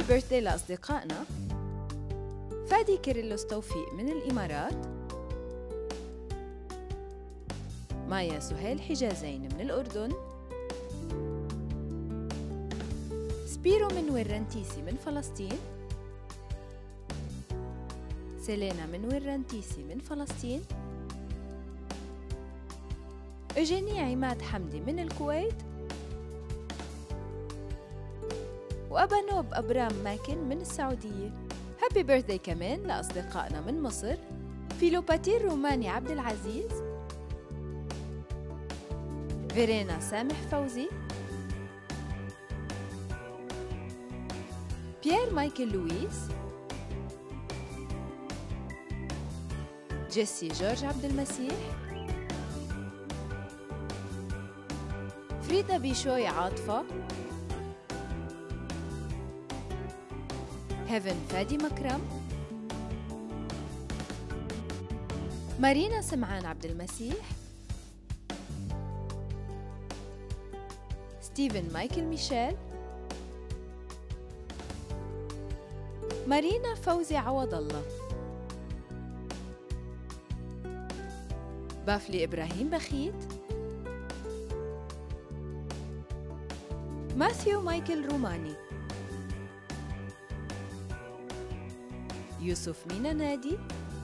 بيرثدي لأصدقائنا فادي كيرلس توفيق من الإمارات مايا سهيل حجازين من الأردن سبيرو من ورنتيسي من فلسطين سيلينا من ورنتيسي من فلسطين اجيني عماد حمدي من الكويت وأبا نوب أبرام ماكن من السعودية هابي بيرثدي كمان لأصدقائنا من مصر فيلوباتير روماني عبد العزيز فيرينا سامح فوزي بيير مايكل لويس جيسي جورج عبد المسيح فريدا بيشوي عاطفة هيفن فادي مكرم مارينا سمعان عبد المسيح ستيفن مايكل ميشيل مارينا فوزي عوض الله بافلي إبراهيم بخيت ماثيو مايكل روماني يوسف مينا نادي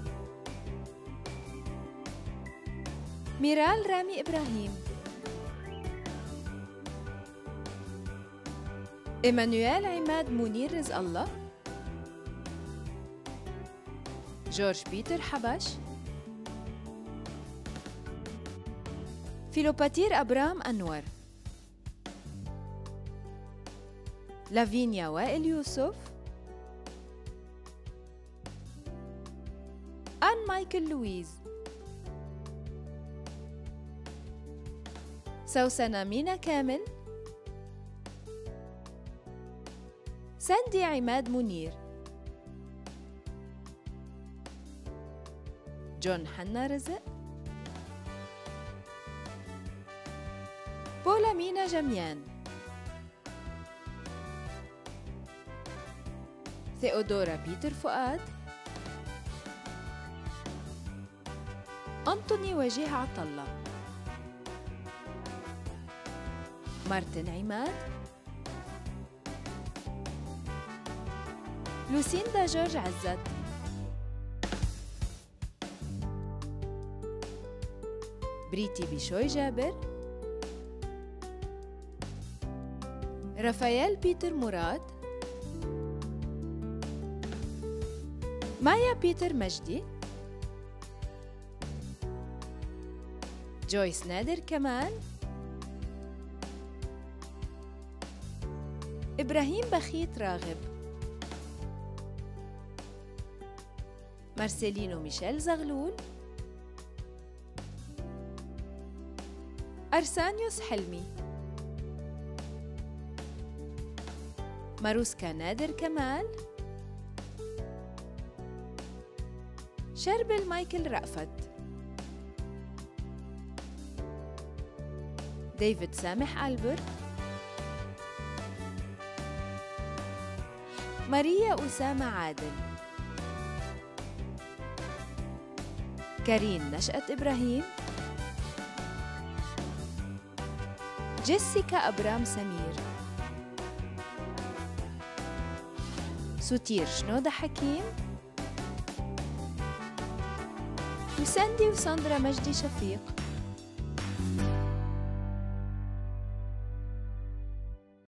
ميرال رامي إبراهيم إيمانويل عماد منير رزق الله جورج بيتر حبش فيلوباتير أبرام أنور لافينيا وائل يوسف آن مايكل لويز سوسنة مينا كامل ساندي عماد منير جون حنا رزق بولا مينا جميان ثيودورا بيتر فؤاد أنطوني وجيه عطلة مارتن عماد لوسيندا جورج عزت بريتي بيشوي جابر رافائيل بيتر مراد مايا بيتر مجدي جويس نادر كمال إبراهيم بخيت راغب مارسيلينو ميشيل زغلول أرسانيوس حلمي ماروسكا نادر كمال شربل مايكل رأفت ديفيد سامح ألبرت ماريا أسامة عادل كارين نشأة إبراهيم جيسيكا أبرام سمير سوتير شنودة حكيم وساندي وساندرا مجدي شفيق